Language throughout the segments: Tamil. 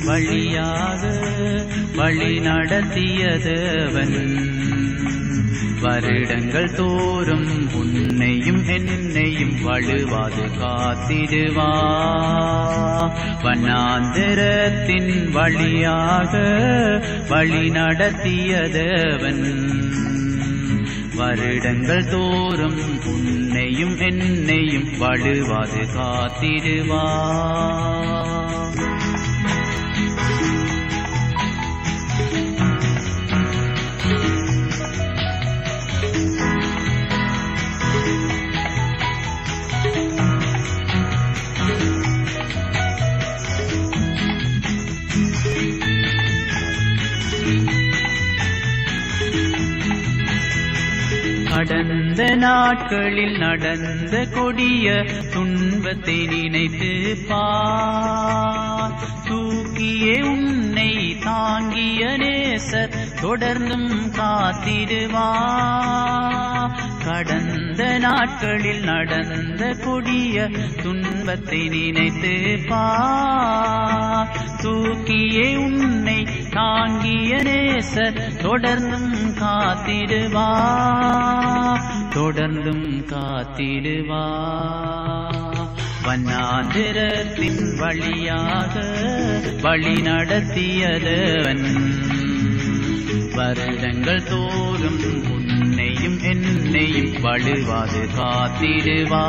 வழியாக வழி நடத்தியதவன் வருடங்கள் தோறும் உன்னையும் என்னையும் வழுவாது காத்திடுவா வண்ணாந்திரத்தின் வழியாக வழி நடத்தியதவன் வருடங்கள் தோறும் உன்னையும் என்னையும் வழுவாது காத்திடுவா கடந்த நாட்களில் நடந்த கொடிய துன்பத்தை நினைத்து பார் தூக்கியே உன்னை தாங்கிய நேசர் தொடர்ந்தும் காத்திடுவா கடந்த நாட்களில் நடந்த கொடிய துன்பத்தை நினைத்து பார் தூக்கியே உன்னை தாங்கிய நேசர் தொடர்ந்தும் காத்திடுவா தொடர்ந்தும் காத்திடுவா வண்ணாந்திரத்தின் வழியாக வழி நடத்தியதவன் வருடங்கள் தோறும் உன்னையும் என்னையும் வழுவாது காத்திடுவா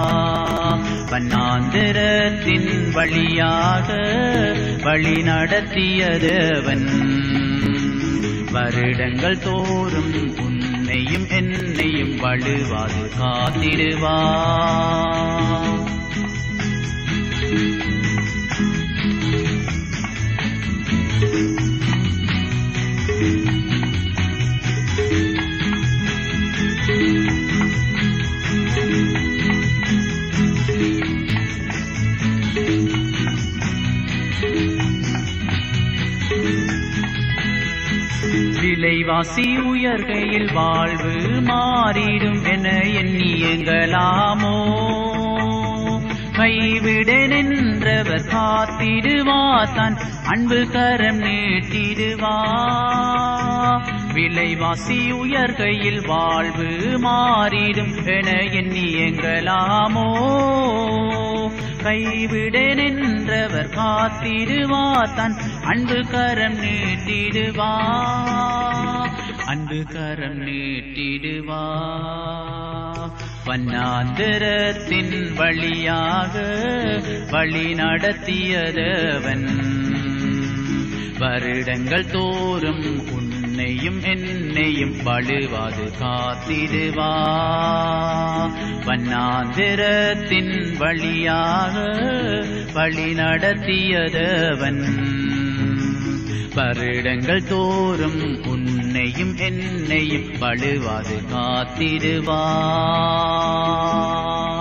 வண்ணாந்திரத்தின் வழியாக வழி நடத்தியதவன் வருடங்கள் தோறும் உன்னையும் என்னையும் வழுவாது காத்திடுவா விலைவாசி உயர்கையில் வாழ்வு மாறிடும் என எண்ணியங்களாமோ கைவிட நின்றவர் காத்திடுவா தன் அன்பு கரம் நீட்டிடுவா விலைவாசி உயர்கையில் வாழ்வு மாறிடும் என எண்ணியங்களாமோ கைவிட நின்றவர் காத்திடுவா தன் அன்பு கரம் நீட்டிடுவா அன்பு கரம் நீட்டிடுவா வண்ணாந்திரத்தின் வழியாக வழி நடத்தியதவன் வருடங்கள் தோறும் உன்னையும் என்னையும் வழுவாது காத்திடுவா வண்ணாந்திரத்தின் வழியாக வழி நடத்தியதவன் வருடங்கள் தோறும் உன்னையும் என்னையும் வழுவாது காத்திடுவா